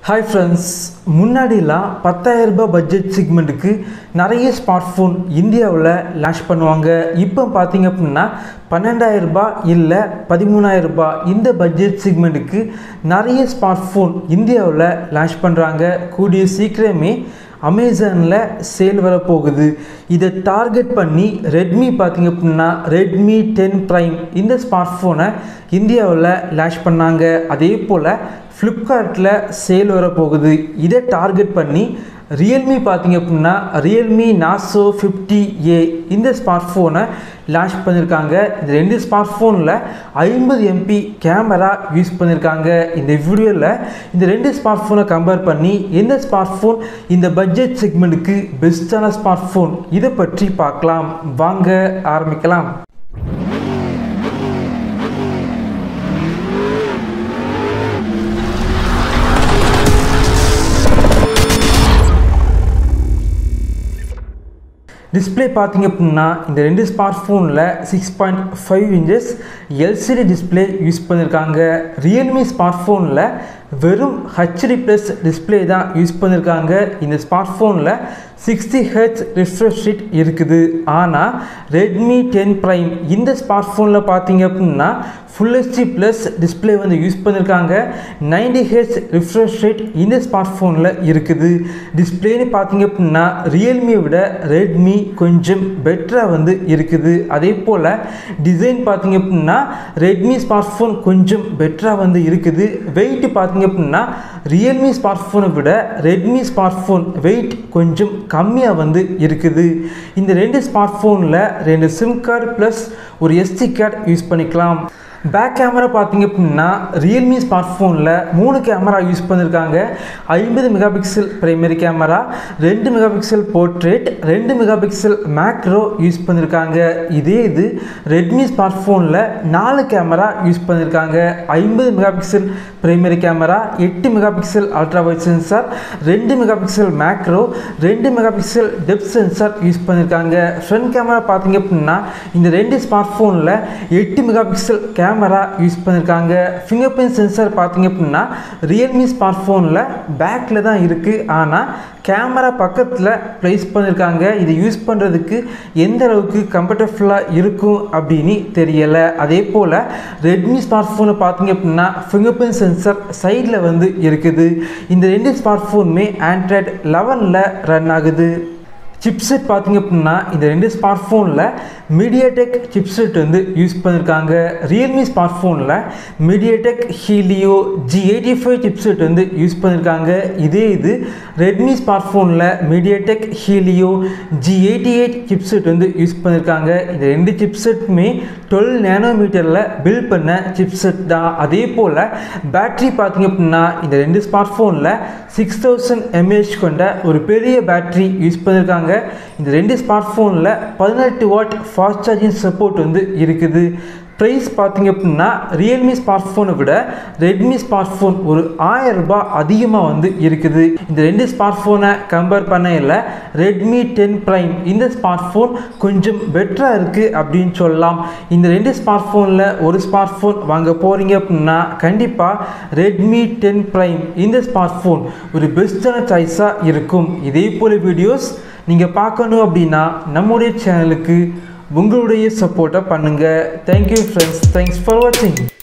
hi friends முன்னாடிலாம் 10000 ரூபாய் budget செக்மெண்ட்டுக்கு நிறைய ஸ்மார்ட் ஃபோன் இந்தியாவில் லான்ச் பண்ணுவாங்க இப்போ பார்த்தீங்க அப்படின்னா 12000 ரூபாய் இல்லை 13000 ரூபாய் இந்த பட்ஜெட் செக்மெண்ட்டுக்கு நிறைய ஸ்மார்ட் ஃபோன் இந்தியாவில் லான்ச் பண்ணுறாங்க கூடிய சீக்கிரமே அமேசானில் சேல் வரப்போகுது இதை டார்கெட் பண்ணி ரெட்மி பார்த்தீங்க அப்படின்னா ரெட்மி டென் ப்ரைம் இந்த ஸ்மார்ட் ஃபோனை இந்தியாவில் லான்ச் பண்ணாங்க அதே போல் ஃப்ளிப்கார்ட்டில் சேல் வரப்போகுது இதை டார்கெட் பண்ணி ரியல்மி பார்த்தீங்க அப்படின்னா ரியல்மி நாசோ ஃபிஃப்டி ஏ இந்த ஸ்மார்ட் ஃபோனை லான்ச் பண்ணியிருக்காங்க இந்த ரெண்டு ஸ்மார்ட் ஃபோனில் ஐம்பது எம்பி கேமரா யூஸ் பண்ணியிருக்காங்க இந்த வீடியோவில் இந்த ரெண்டு ஸ்மார்ட் ஃபோனை கம்பேர் பண்ணி எந்த ஸ்மார்ட் ஃபோன் இந்த பட்ஜெட் செக்மெண்ட்டுக்கு பெஸ்ட்டான ஸ்மார்ட் ஃபோன் இதை பற்றி பார்க்கலாம் வாங்க ஆரம்பிக்கலாம் டிஸ்பிளே பார்த்தீங்க அப்படின்னா இந்த ரெண்டு ஸ்மார்ட் ஃபோனில் six point five inches LCD display use பண்ணியிருக்காங்க ரியல்மி ஸ்மார்ட் ஃபோனில் வெறும் ஹெச்டி ப்ளஸ் டிஸ்பிளே தான் யூஸ் பண்ணியிருக்காங்க இந்த ஸ்மார்ட் ஃபோனில் சிக்ஸ்டி ஹெச் ரிஃப்ரெஷ் ரேட் இருக்குது ஆனால் ரெட்மி டென் ப்ரைம் இந்த ஸ்மார்ட் ஃபோனில் பார்த்தீங்க அப்படின்னா ஃபுல் ஹெச்டி ப்ளஸ் டிஸ்பிளே வந்து யூஸ் பண்ணியிருக்காங்க நைன்டி ஹெச் ரிஃப்ரெஷ் ரேட் இந்த ஸ்மார்ட் ஃபோனில் இருக்குது டிஸ்பிளேன்னு பார்த்தீங்க அப்படின்னா ரியல்மியை விட ரெட்மி கொஞ்சம் பெட்டராக வந்து இருக்குது அதே போல் டிசைன் பார்த்தீங்க அப்படின்னா ரெட்மி ஸ்மார்ட் ஃபோன் கொஞ்சம் பெட்டராக வந்து இருக்குது வெயிட் பார்த்தீங்க அப்படின்னா ரியல்மி ஸ்மார்ட் ஃபோனை விட ரெட்மி ஸ்மார்ட் ஃபோன் வெயிட் கொஞ்சம் கம்மியாக வந்து இருக்குது இந்த ரெண்டு ஸ்மார்ட் ஃபோனில் ரெண்டு சிம் கார்டு ப்ளஸ் ஒரு எஸ்டி கார்டு யூஸ் பண்ணிக்கலாம் பேக் கேமரா பார்த்தீங்க அப்படின்னா ரியல்மி ஸ்மார்ட் ஃபோனில் மூணு கேமரா யூஸ் பண்ணியிருக்காங்க ஐம்பது மெகா பிக்சல் பிரைமரி கேமரா ரெண்டு மெகா பிக்சல் போர்ட்ரேட் ரெண்டு மெகா பிக்சல் மேக்ரோ யூஸ் பண்ணியிருக்காங்க இதே இது ரெட்மி ஸ்மார்ட் ஃபோனில் நாலு கேமரா யூஸ் பண்ணியிருக்காங்க ஐம்பது மெகா பிக்சல் பிரைமரி கேமரா எட்டு megapixel ultra wide sensor ரெண்டு மெகா பிக்சல் மேக்ரோ ரெண்டு megapixel depth sensor use பண்ணியிருக்காங்க ஃப்ரண்ட் கேமரா பார்த்தீங்க அப்படின்னா இந்த ரெண்டு ஸ்மார்ட் ஃபோனில் எட்டு மெகா பிக்சல் கேமரா யூஸ் பண்ணியிருக்காங்க ஃபிங்கர் பிரிண்ட் சென்சார் பார்த்தீங்க அப்படின்னா ரியல்மி ஸ்மார்ட் ஃபோனில் பேக்கில் தான் இருக்குது ஆனால் கேமரா பக்கத்தில் ப்ளேஸ் பண்ணியிருக்காங்க இதை யூஸ் பண்ணுறதுக்கு எந்த அளவுக்கு கம்ஃபர்டபுளாக இருக்கும் அப்படின்னு தெரியலை அதே போல் ரெட்மி ஸ்மார்ட் ஃபோனை பார்த்தீங்க அப்படின்னா ஃபிங்கர் பிரிண்ட் சென்சார் சைடில் வந்து இருக்குது இந்த ரெண்டு ஸ்மார்ட் ஃபோனுமே ஆண்ட்ராய்ட் லெவனில் ரன் ஆகுது சிப்செட் பார்த்தீங்க அப்படின்னா இந்த ரெண்டு ஸ்மார்ட் ஃபோனில் மீடியாடெக் சிப்செட் வந்து யூஸ் பண்ணியிருக்காங்க ரியல்மி ஸ்மார்ட் ஃபோனில் MediaTek Helio G eighty five chipset வந்து யூஸ் பண்ணியிருக்காங்க இதே இது ரெட்மி ஸ்மார்ட் ஃபோனில் MediaTek Helio G eighty eight chipset வந்து யூஸ் பண்ணியிருக்காங்க இந்த ரெண்டு சிப்செட்டுமே டுவெல் நேனோமீட்டரில் பில்ட் பண்ண சிப்செட் தான் அதே போல் பேட்ரி பார்த்தீங்க அப்படின்னா இந்த ரெண்டு ஸ்மார்ட் ஃபோனில் சிக்ஸ் தௌசண்ட் எம்ஏஹெச் கொண்ட ஒரு பெரிய பேட்ரி யூஸ் பண்ணியிருக்காங்க இந்த ரெண்டு ஸ்மார்ட் ஃபோனில் பதினெட்டு வாட் ஃபாஸ்ட் சார்ஜிங் சப்போர்ட் வந்து இருக்குது ப்ரைஸ் பார்த்தீங்க அப்படின்னா ரியல்மி ஸ்மார்ட் ஃபோனை விட ரெட்மி ஸ்மார்ட் ஃபோன் ஒரு ஆயிரம் ரூபாய் அதிகமாக வந்து இருக்குது இந்த ரெண்டு ஸ்மார்ட் ஃபோனை கம்பேர் பண்ணையில் ரெட்மி டென் ப்ரைம் இந்த ஸ்மார்ட் ஃபோன் கொஞ்சம் பெட்டராக இருக்குது அப்படின்னு சொல்லலாம் இந்த ரெண்டு ஸ்மார்ட் ஃபோனில் ஒரு ஸ்மார்ட் ஃபோன் வாங்க போகிறீங்க அப்படின்னா கண்டிப்பாக ரெட்மி டென் ப்ரைம் இந்த ஸ்மார்ட் ஃபோன் ஒரு பெஸ்ட்டான சாய்ஸாக இருக்கும் இதே போல் வீடியோஸ் நீங்கள் பார்க்கணும் அப்படின்னா நம்முடைய சேனலுக்கு உங்களுடைய சப்போர்ட்டை பண்ணுங்கள் தேங்க்யூ ஃப்ரெண்ட்ஸ் தேங்க்ஸ் ஃபார் வாட்சிங்